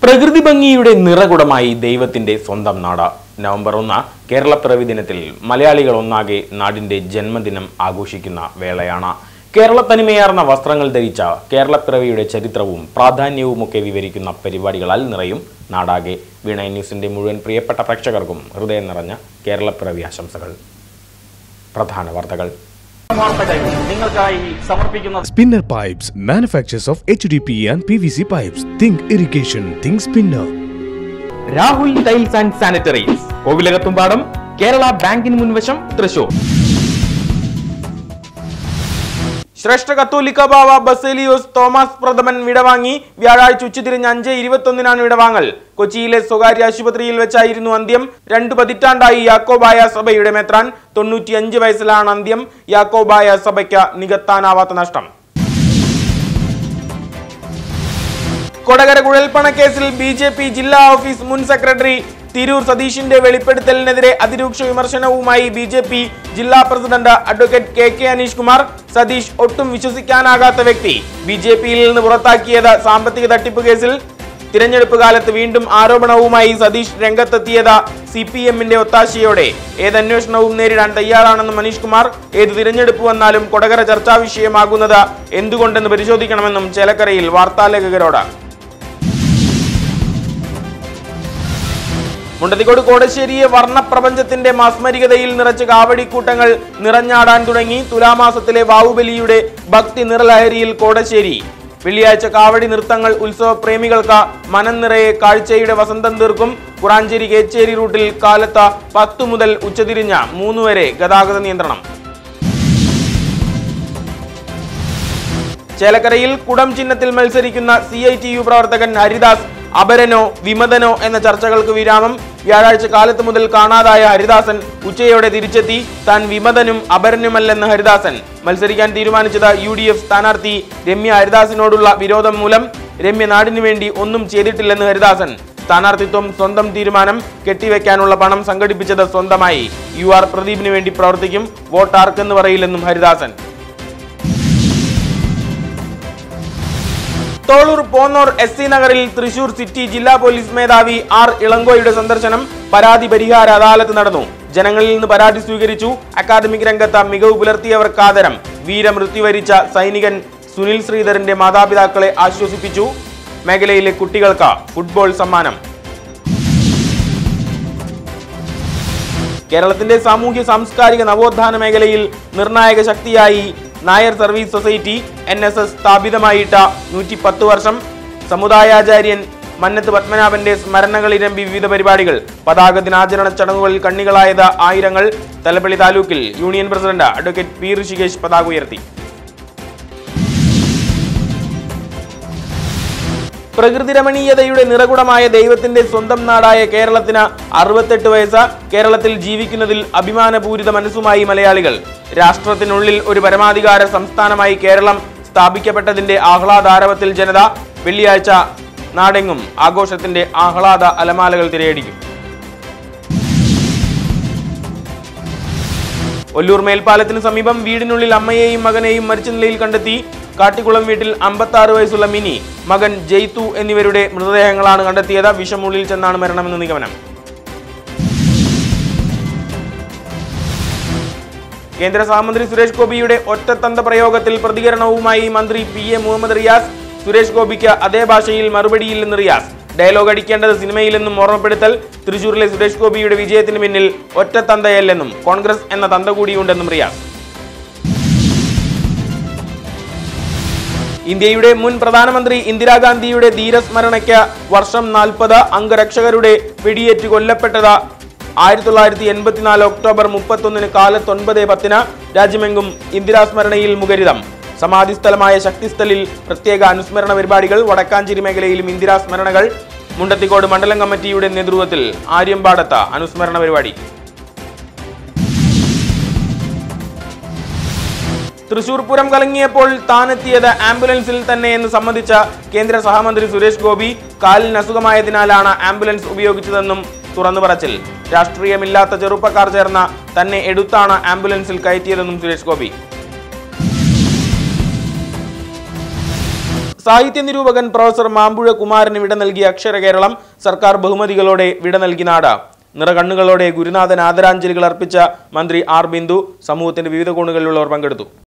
പ്രകൃതി ഭംഗിയുടെ നിറകുടമായി ദൈവത്തിന്റെ സ്വന്തം നാട് നവംബർ ഒന്ന് കേരളപ്പിറവി ദിനത്തിൽ മലയാളികൾ ഒന്നാകെ നാടിന്റെ ജന്മദിനം ആഘോഷിക്കുന്ന വേളയാണ് കേരള തനിമയാർന്ന വസ്ത്രങ്ങൾ ധരിച്ച കേരളപ്പിറവിയുടെ ചരിത്രവും പ്രാധാന്യവുമൊക്കെ വിവരിക്കുന്ന പരിപാടികളാൽ നിറയും നാടാകെ വീണ ന്യൂസിന്റെ മുഴുവൻ പ്രിയപ്പെട്ട പ്രേക്ഷകർക്കും ഹൃദയം നിറഞ്ഞ കേരളപ്പിറവി ആശംസകൾ പ്രധാന വാർത്തകൾ വാർത്തകൾ നിങ്ങൾക്കായി സമർപ്പിക്കുന്നത് Spinner Pipes, manufacturers of HDP and PVC pipes. Think irrigation, think spinner. Rahul tiles and sanitaries Kovilakathumpadam Kerala ബാങ്കിന് മുൻവശം തൃശൂർ ശ്രേഷ്ഠ കത്തോലിക്ക ബാവ ബസേലിയോസ് തോമസ് പ്രഥമൻ വിടവാങ്ങി വ്യാഴാഴ്ച ഉച്ചതിരിഞ്ഞ് അഞ്ച് ഇരുപത്തൊന്നിനാണ് വിടവാങ്ങൽ കൊച്ചിയിലെ സ്വകാര്യ ആശുപത്രിയിൽ വെച്ചായിരുന്നു അന്ത്യം രണ്ടു പതിറ്റാണ്ടായി യാക്കോബായ സഭയുടെ മെത്രാൻ തൊണ്ണൂറ്റിയഞ്ച് വയസ്സിലാണ് അന്ത്യം യാക്കോബായ സഭയ്ക്ക് നികത്താനാവാത്ത നഷ്ടം കൊടകര കുഴൽപ്പണ കേസിൽ ബി ജെ പി ജില്ലാ ഓഫീസ് മുൻ സെക്രട്ടറി തിരൂർ സതീഷിന്റെ വെളിപ്പെടുത്തലിനെതിരെ അതിരൂക്ഷ വിമർശനവുമായി ബി ജെ പി ജില്ലാ president advocate K K Aneesh Kumar Satheesh ഒട്ടും വിശ്വസിക്കാനാകാത്ത വ്യക്തി ബി ജെ പിയിൽ നിന്ന് പുറത്താക്കിയത് സാമ്പത്തിക തട്ടിപ്പ് കേസിൽ തിരഞ്ഞെടുപ്പ് കാലത്ത് വീണ്ടും ആരോപണവുമായി സതീഷ് രംഗത്തെത്തിയത് സി പി എമ്മിന്റെ ഒത്താശയോടെ ഏത് അന്വേഷണവും നേരിടാൻ തയ്യാറാണെന്ന് മനീഷ് കുമാർ ഏത് തിരഞ്ഞെടുപ്പ് വന്നാലും കൊടകര ചർച്ചാ വിഷയമാകുന്നത് എന്തുകൊണ്ടെന്ന് പരിശോധിക്കണമെന്നും ചേലക്കരയിൽ വാർത്താലേഖകരോട് മുണ്ടത്തിക്കോട് കോടശ്ശേരിയെ വർണ്ണപ്രപഞ്ചത്തിന്റെ മാസ്മരികതയിൽ നിറച്ച് കാവടിക്കൂട്ടങ്ങൾ നിറഞ്ഞാടാൻ തുടങ്ങി തുലാമാസത്തിലെ വാവുബലിയുടെ ഭക്തി നിറലഹരിയിൽ കോടശ്ശേരി വെള്ളിയാഴ്ച കാവടി നൃത്തങ്ങൾ ഉത്സവ പ്രേമികൾക്ക് മനം നിറയെ കാഴ്ചയുടെ വസന്തം തീർക്കും കുറാഞ്ചേരി കേച്ചേരി റൂട്ടിൽ കാലത്ത് പത്തു മുതൽ ഉച്ചതിരിഞ്ഞ മൂന്ന് വരെ ഗതാഗത നിയന്ത്രണം ചേലക്കരയിൽ കുടം ചിഹ്നത്തിൽ മത്സരിക്കുന്ന സി ഐ ടി യു പ്രവർത്തകൻ ഹരിദാസ് അപരനോ വിമതനോ എന്ന ചർച്ചകൾക്ക് വിരാമം വ്യാഴാഴ്ച കാലത്ത് മുതൽ കാണാതായ ഹരിദാസൻ ഉച്ചയോടെ തിരിച്ചെത്തി താൻ വിമതനും അപരനുമല്ലെന്ന് ഹരിദാസൻ മത്സരിക്കാൻ തീരുമാനിച്ചത് യു ഡി എഫ് സ്ഥാനാർത്ഥി രമ്യ ഹരിദാസിനോടുള്ള വിരോധം മൂലം രമ്യ നാടിനു വേണ്ടി ഒന്നും ചെയ്തിട്ടില്ലെന്ന് ഹരിദാസൻ സ്ഥാനാർത്ഥിത്വം സ്വന്തം തീരുമാനം കെട്ടിവെക്കാനുള്ള പണം സംഘടിപ്പിച്ചത് സ്വന്തമായി യു ആർ പ്രദീപിന് വേണ്ടി പ്രവർത്തിക്കും വോട്ട് ആർക്കെന്ന് പറയില്ലെന്നും ഹരിദാസൻ തോളൂർ പോന്നോർ എസ് സി നഗറിൽ തൃശൂർ സിറ്റി ജില്ലാ പോലീസ് മേധാവി ആർ ഇളങ്കോയുടെ സന്ദർശനം പരാതി പരിഹാര അദാലത്ത് നടന്നു ജനങ്ങളിൽ നിന്ന് പരാതി സ്വീകരിച്ചു അക്കാദമിക് രംഗത്ത് മികവ് പുലർത്തിയവർക്ക് ആദരം വീരമൃത്യു വരിച്ച സൈനികൻ സുനിൽ ശ്രീധരന്റെ മാതാപിതാക്കളെ ആശ്വസിപ്പിച്ചു മേഖലയിലെ കുട്ടികൾക്ക് ഫുട്ബോൾ സമ്മാനം കേരളത്തിന്റെ സാമൂഹ്യ സാംസ്കാരിക നവോത്ഥാന മേഖലയിൽ നിർണായക ശക്തിയായി Nair service society N S S സ്ഥാപിതമായിട്ട നൂറ്റി പത്ത് വർഷം സമുദായാചാര്യൻ മന്നത്ത് പത്മനാഭന്റെ സ്മരണകളിരമ്പി വിവിധ പരിപാടികൾ പതാക ദിനാചരണ ചടങ്ങുകളിൽ കണ്ണികളായത് ആയിരങ്ങൾ തലപ്പള്ളി താലൂക്കിൽ union president advocate P Rishikesh പതാക ഉയർത്തി പ്രകൃതി രമണീയതയുടെ നിറകുടമായ ദൈവത്തിന്റെ സ്വന്തം നാടായ കേരളത്തിന് അറുപത്തെട്ട് വയസ്സ് കേരളത്തിൽ ജീവിക്കുന്നതിൽ അഭിമാനപൂരിത മനസ്സുമായി മലയാളികൾ രാഷ്ട്രത്തിനുള്ളിൽ ഒരു പരമാധികാര സംസ്ഥാനമായി കേരളം സ്ഥാപിക്കപ്പെട്ടതിന്റെ ആഹ്ലാദാരവത്തിൽ ജനത വെള്ളിയാഴ്ച നാടെങ്ങും ആഘോഷത്തിന്റെ ആഹ്ലാദ അലമാലകൾ തിരയടിക്കും ഒല്ലൂർ മേൽപ്പാലത്തിന് സമീപം വീടിനുള്ളിൽ അമ്മയെയും മകനെയും മരിച്ച നിലയിൽ കണ്ടെത്തി കാട്ടിക്കുളം വീട്ടിൽ അമ്പത്തി ആറ് വയസ്സുള്ള മിനി മകൻ ജയ്തു എന്നിവരുടെ മൃതദേഹങ്ങളാണ് കണ്ടെത്തിയത് വിഷമുള്ളിൽ ചെന്നാണ് മരണമെന്ന് നിഗമനം കേന്ദ്ര സഹമന്ത്രി സുരേഷ് ഗോപിയുടെ ഒറ്റത്തന്ത പ്രയോഗത്തിൽ പ്രതികരണവുമായി മന്ത്രി പി എ മുഹമ്മദ് റിയാസ് സുരേഷ് ഗോപിക്ക് അതേ ഭാഷയിൽ മറുപടിയില്ലെന്ന് റിയാസ് ഡയലോഗ് അടിക്കേണ്ടത് സിനിമയിലെന്നും ഓർമ്മപ്പെടുത്തൽ തൃശൂരിലെ സുരേഷ് ഗോപിയുടെ വിജയത്തിന് പിന്നിൽ ഒറ്റത്തന്തയല്ലെന്നും കോൺഗ്രസ് എന്ന തന്ത കൂടിയുണ്ടെന്നും റിയാസ് ഇന്ത്യയുടെ മുൻ പ്രധാനമന്ത്രി ഇന്ദിരാഗാന്ധിയുടെ ധീരസ്മരണയ്ക്ക് വർഷം നാൽപ്പത് അംഗരക്ഷകരുടെ വെടിയേറ്റ് കൊല്ലപ്പെട്ടത് ആയിരത്തി തൊള്ളായിരത്തി എൺപത്തിനാല് ഒക്ടോബർ മുപ്പത്തൊന്നിന് കാലത്ത് ഒൻപത് പത്തിന് രാജ്യമെങ്കും ഇന്ദിരാസ്മരണയിൽ മുഖരിതം സമാധിസ്ഥലമായ ശക്തിസ്ഥലിൽ പ്രത്യേക അനുസ്മരണ പരിപാടികൾ വടക്കാഞ്ചേരി മേഖലയിലും ഇന്ദിരാസ്മരണകൾ മുണ്ടത്തിക്കോട് മണ്ഡലം കമ്മിറ്റിയുടെ നേതൃത്വത്തിൽ ആര്യമ്പാടത്ത് അനുസ്മരണ പരിപാടി തൃശൂർ പൂരം കലങ്ങിയപ്പോൾ താനെത്തിയത് ആംബുലൻസിൽ തന്നെ എന്ന് സമ്മതിച്ച കേന്ദ്ര സഹമന്ത്രി സുരേഷ് ഗോപി കാലിന് അസുഖമായതിനാലാണ് ആംബുലൻസ് ഉപയോഗിച്ചതെന്നും തുറന്നു പറച്ചിൽ രാഷ്ട്രീയമില്ലാത്ത ചെറുപ്പക്കാർ ചേർന്ന തന്നെ എടുത്താണ് ആംബുലൻസിൽ കയറ്റിയതെന്നും സുരേഷ് ഗോപി സാഹിത്യ നിരൂപകൻ പ്രൊഫസർ മാമ്പുഴ കുമാരന് വിട നൽകിയ അക്ഷര കേരളം സർക്കാർ ബഹുമതികളോടെ വിട നൽകി നാട് നിറകണ്ണുകളോടെ ഗുരുനാഥൻ ആദരാഞ്ജലികൾ അർപ്പിച്ച മന്ത്രി ആർ ബിന്ദു സമൂഹത്തിന്റെ വിവിധ കോണുകളിലുള്ളവർ പങ്കെടുത്തു